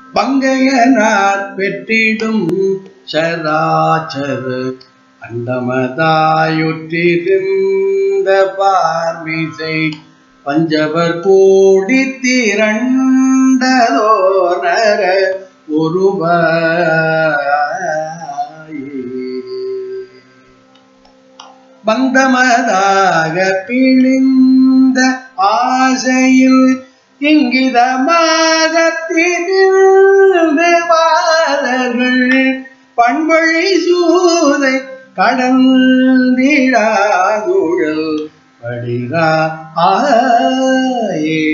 பங்கையனார் பெற்றிடும் சராச்சர அண்டமதாயுற்றிருந்த பார்மிசை பஞ்சவர் கூடி திரண்டதோ நர ஒருவாயே பந்தமதாக பிழிந்த ஆசையில் இங்கிதமாக திரிந்து வாழர்கள் பண்பொழி சூதை கடந்திடாதுழல் படிரா ஆயே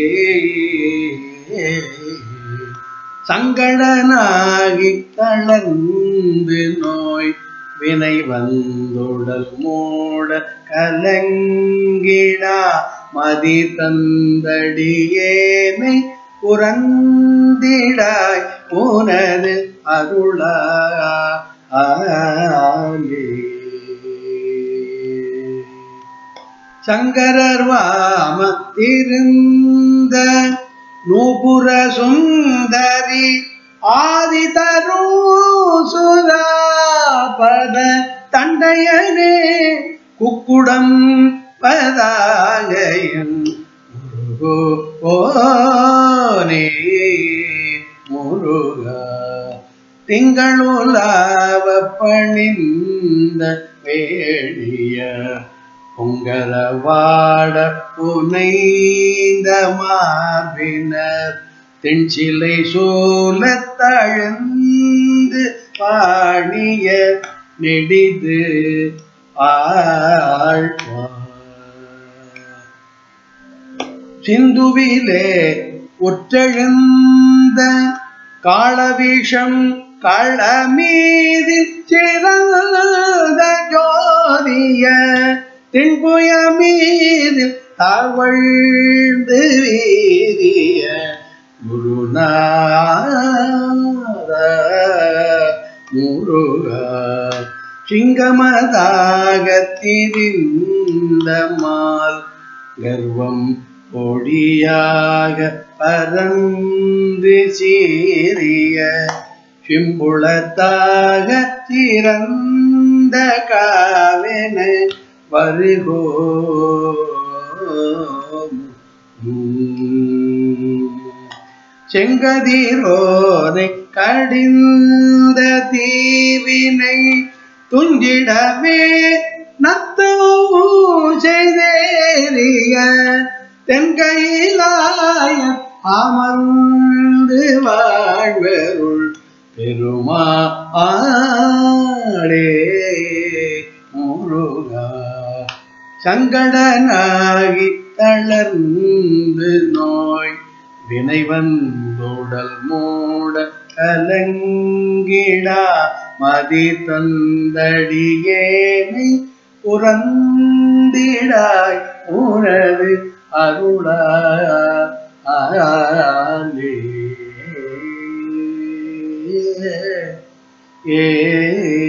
சங்கடனாகி தளர்ந்து நோய் வினை வந்துடல் மூட கலங்கிடா மதி தந்தடியேனை புறந்திடாய் உனது அருளா சங்கரர் வாம திருந்த நூபுர சுந்தரி ஆதி தருசுதாபத தண்டையனே குக்குடம் பதாகையன் முருகோ ஓனே முருகா திங்களுலாவ பணிந்த வேடிய பொங்கரவாட புனைந்த மார்பினர் தென்சிலை சூழத் தழுந்து பாணிய நெடிது ஆழ்வார் சிந்துவிலே உற்றெழுந்த காளவிஷம் களமீதி சிறந்த ஜோதிய தென்புய மீது தவழ்ந்து வீரிய குருநாத முருகா சிங்கமதாக திரிந்த மால் கர்வம் பொடியாக பரந்து சீரிய சிம்புளத்தாக சிறந்த காவென வருகோ செங்கதிரோனை கடிந்த தீவினை துஞ்சிடவே நத்தோ செய்தேறிய தென்கையிலாய அமர்ந்து வாழ்வருள் பெருமா ஆடே முருகா சங்கடனாகி தளர்ந்து நோய் வினை வந்துடல் மூட கலங்கிடா மதி தந்தடியேனை புறந்திடாய் உனது அருளா ஆலே ஏ